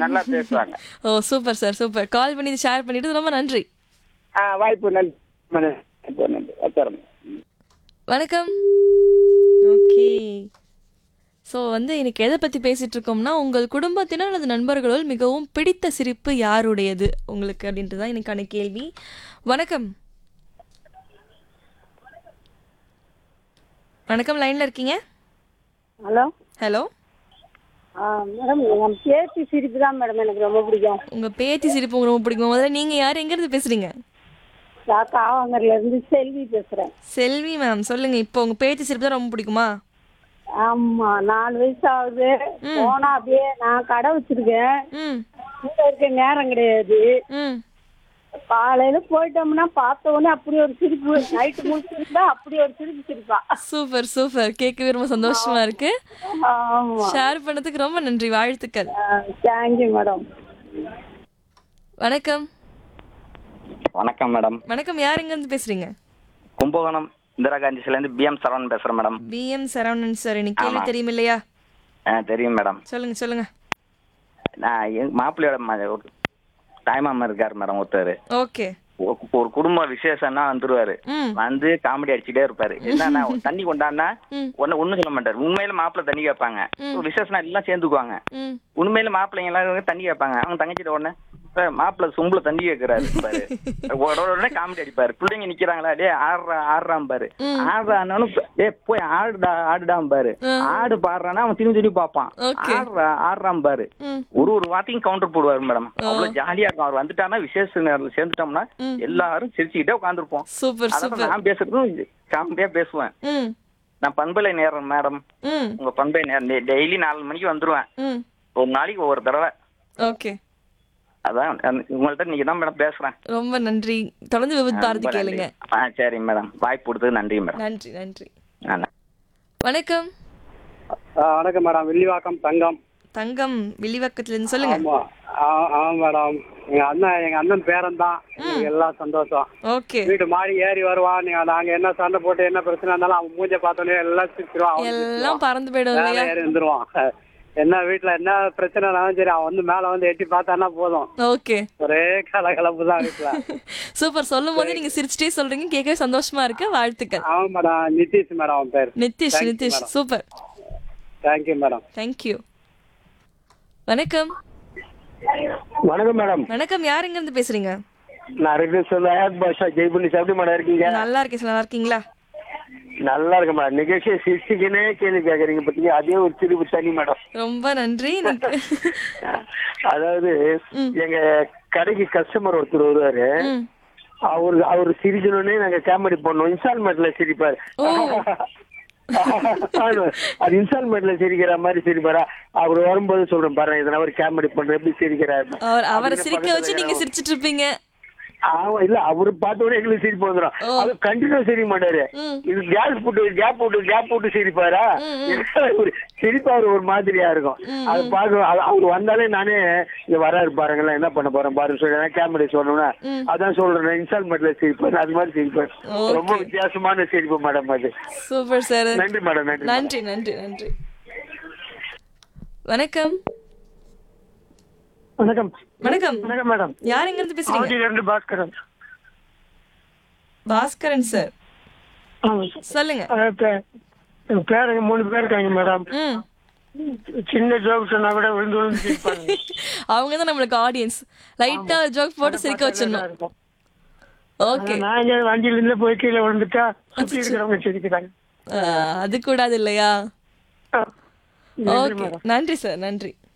நல்லா பேசுவாங்க ஓ சூப்பர் சார் சூப்பர் கால் பண்ணி ஷேர் பண்ணிட்டு ரொம்ப நன்றி ஆ, வாய்ப்பு நன்றி வாய்ப்பு நன்றி வச்சுறேன் வணக்கம் ஓகே ஸோ வந்து இன்னைக்கு எதை பற்றி பேசிட்டு இருக்கோம்னா உங்கள் குடும்பத்தினர் அல்லது நண்பர்களுள் மிகவும் பிடித்த சிரிப்பு யாருடையது உங்களுக்கு அப்படின்ட்டு தான் எனக்கான கேள்வி வணக்கம் வணக்கம் லைனில் இருக்கீங்க ஹலோ ஹலோ ஆ மேடம் என் பேத்தி சிரிப்பு தான் மேடம் எனக்கு ரொம்ப பிடிக்கும் உங்கள் பேத்தி சிரிப்பு உங்களுக்கு ரொம்ப பிடிக்கும் முதல்ல நீங்கள் யார் எங்கேருந்து பேசுகிறீங்க நான் காவங்கர்ல இருந்து செல்வி பேசுறேன் செல்வி மேம் சொல்லுங்கள் இப்போ உங்கள் பேத்தி சிரிப்பு தான் ரொம்ப பிடிக்குமா ஆமா நாலு வயசு ஆகுது போனா அப்படியே நான் கடை வச்சிருக்கேன் ம் கூட இருக்க நேரம் கிடையாது ம் காலையில போயிட்டோம்னா பார்த்த உடனே அப்படி ஒரு சிரிப்பு நைட்டு முடிச்சிருந்தா அப்படி ஒரு சிரிப்பு சிரிப்பா சூப்பர் சூப்பர் கேட்கவே ரொம்ப சந்தோஷமா இருக்கு ஆமா ஷேர் பண்ணதுக்கு ரொம்ப நன்றி வாழ்த்துக்கள் தேங்க்யூ மேடம் வணக்கம் வணக்கம் மேடம் வணக்கம் யார் எங்க இருந்து பேசுறீங்க கும்பகோணம் இந்திரா காந்தி சிலேருந்து பிஎம் சரவணன் பேசுறேன் மேடம் பிஎம் சரவணன் சார் எனக்கு கேள்வி தெரியும் இல்லையா ஆ, தெரியும் மேடம் சொல்லுங்க சொல்லுங்க நான் எங்க மாப்பிள்ளையோட ம- ஒரு தாய்மாமன் இருக்காரு மேடம் ஒருத்தர் ஓகே ஒரு- ஒரு குடும்ப விசேஷம்னா வந்துருவாரு ம் வந்து காமெடி அடிச்சுட்டே இருப்பாரு என்னன்னா தண்ணி கொண்டான்னா ம். ஒண்ணு ஒண்ணும் சொல்ல மாட்டாரு உண்மையில மாப்பிள்ளை தண்ணி கேட்பாங்க ஒரு விசேஷம்னா எல்லாம் சேர்ந்துக்குவாங்க ம் உண்மையில மாப்பிள்ளைங்க எல்லாம் தண்ணி கேட்பாங்க அவங்க தங்கச்சிட்ட உடனே "சார், மாப்பிள்ளை சொம்புல தண்ணி கேட்கிறாரு பாரு உடனே உடனே காமெடி அடிப்பாரு பிள்ளைங்க நிக்கிறாங்களா டே ஆடுறா ஆடுறான் பாரு ஆடுறானாலும் ஏ போய் ஆடுடா ஆடுடாம் பாரு ஆடு பாடுறானா அவன் திரும்பி திரும்பி பார்ப்பான் Okay. ஆடுறா ஆடுறான் பாரு ம் ஒரு ஒரு வார்த்தையும் கவுண்டர் போடுவாரு மேடம் அவ்வளவு ஜாலியா இருக்கும் அவர் வந்துட்டானா விசேஷ நேரத்துல சேர்ந்துட்டோம்னா எல்லாரும் சிரிச்சுக்கிட்டே உட்காந்துருப்போம் சூப்பர் அதான் சூப்பர் நான் பேசுறதும் காமெடியா பேசுவேன் ம் நான் பண்பலை நேரம் மேடம் ம் உங்க பண்பலை நேரம் டெய்லி நாலு மணிக்கு வந்துருவேன் ம் ஒரு நாளைக்கு ஒவ்வொரு தடவை ஓகே அதான் அந்த- உங்கள்ட்ட நீங்க தான் மேடம் பேசுறேன் ரொம்ப நன்றி தொடர்ந்து விவித் பாரதி ரொம்ப கேளுங்க நன்றி. ஆ சரி மேடம் வாய்ப்பு கொடுத்தது நன்றி மேடம் நன்றி நன்றி ஆ, நன்றி. வணக்கம் வணக்கம் மேடம் வில்லிவாக்கம் தங்கம் தங்கம் வில்லிவாக்கத்துல இருந்து சொல்லுங்க ஆமா ஆ- ஆமா மேடம் எங்க அண்ணன் எங்க அண்ணன் பேரன் தான் எல்லாம் சந்தோஷம் ஓகே வீட்டு மாடி ஏறி வருவான் நீங்க நாங்க என்ன சண்டை போட்டு என்ன பிரச்சனை இருந்தாலும் அவன் மூஞ்ச பார்த்தோன்னே எல்லாம் சிரிச்சிருவான் அவன் எல்லாம் சிரிச்சிருவான். பறந்து போயிடும் மேல இல்லையா ஏறி வந்துருவான் என்ன வீட்டுல என்ன பிரச்சனைனாலும் சரி அவன் வந்து மேல வந்து எட்டி பார்த்தான்னா போதும் ஓகே ஒரே கலகலப்பு தான் வீட்டுல சூப்பர் சொல்லும் போதே நீங்க சிரிச்சிட்டே சொல்றீங்க கேட்கவே சந்தோஷமா இருக்கு வாழ்த்துக்கள் ஆமா மேடம் நிதிஷ் மேடம் அவன் பேர் Nitish Thank you, Nitish madam. Super thank you madam thank you வணக்கம் வணக்கம் மேடம் வணக்கம் யார் எங்க இருந்து பேசுறீங்க நான் ரெண்டு சொல்ல பாஷா ஜெய்புண்ணி எப்படி மேடம் இருக்கீங்க நல்லா இருக்கேன் சார் நல்லா இருக்கீங்களா நல்லா இருக்கு மேடம் நிகழ்ச்சியை சிரிச்சுக்கினே கேள்வி கேக்குறீங்க பாத்தீங்க அதே ஒரு சிரிப்பு தனி மேடம் ரொம்ப நன்றி எனக்கு அதாவது எங்க கடைக்கு கஸ்டமர் ஒருத்தர் வருவாரு ம். அவரு அவரு சிரிக்கணும்னே நாங்க காமெடி பண்ணோம் இன்ஸ்டால்மெண்ட்ல சிரிப்பாரு ஆமா. அது இன்ஸ்டால்மெண்ட்ல சிரிக்கிற மாதிரி சிரிப்பாரா அவர் வரும்போது சொல்றேன் பாருங்க இதனால ஒரு காமெடி பண்ற எப்படி சிரிக்கிறாரு அவர் அவரை அப்படின்னு சிரிக்க வச்சு நீங்க பக்கத்துல சிரிச்சிட்டு இருப்பீங்க ஆமா இல்ல அவரு பார்த்த உடனே எங்களுக்கு சிரிப்பு வந்துடும் அது கண்டினியூ சிரிக்க மாட்டாரு ம். இது கேப் போட்டு கேப் போட்டு கேப் போட்டு சிரிப்பாரா ஒரு சிரிப்பா அவர் ஒரு மாதிரியா இருக்கும் அது பார்க்க அது- அவர் வந்தாலே நானே இங்க வராரு பாருங்களேன் என்ன பண்ண போறேன் பாருங்க சொல்லி கேமரா சொல்லணும்னா அதான் சொல்றேன் இன்ஸ்டால்மெண்ட்ல சிரிப்பேன் அது மாதிரி சிரிப்பேன் Okay. ரொம்ப வித்தியாசமான சிரிப்பு மேடம் அது சூப்பர் சார் நன்றி மேடம் நன்றி madam. நன்றி நன்றி நன்றி வணக்கம் வணக்கம் வணக்கம் வணக்கம் மேடம் யார் எங்க இருந்து பேசுறீங்க ரெண்டு பாஸ்கரன் பாஸ்கரன் சார் சொல்லுங்க பேருங்க மூணு பேர் இருக்காங்க மேடம் ம் சின்ன ஜோக் சொன்னா கூட விழுந்து விழுந்து சிரிப்பாங்க அவங்க தான் நம்மளுக்கு ஆடியன்ஸ் லைட்டா ஜோக் போட்டு சிரிக்க வச்சிடணும் ஓகே நான் இங்க வண்டியில இருந்து போய் கீழே விழுந்துட்டா சுத்தி இருக்கிறவங்க சிரிக்கிறாங்க அது கூடாது இல்லையா ஆ. ஓகே நன்றி சார் நன்றி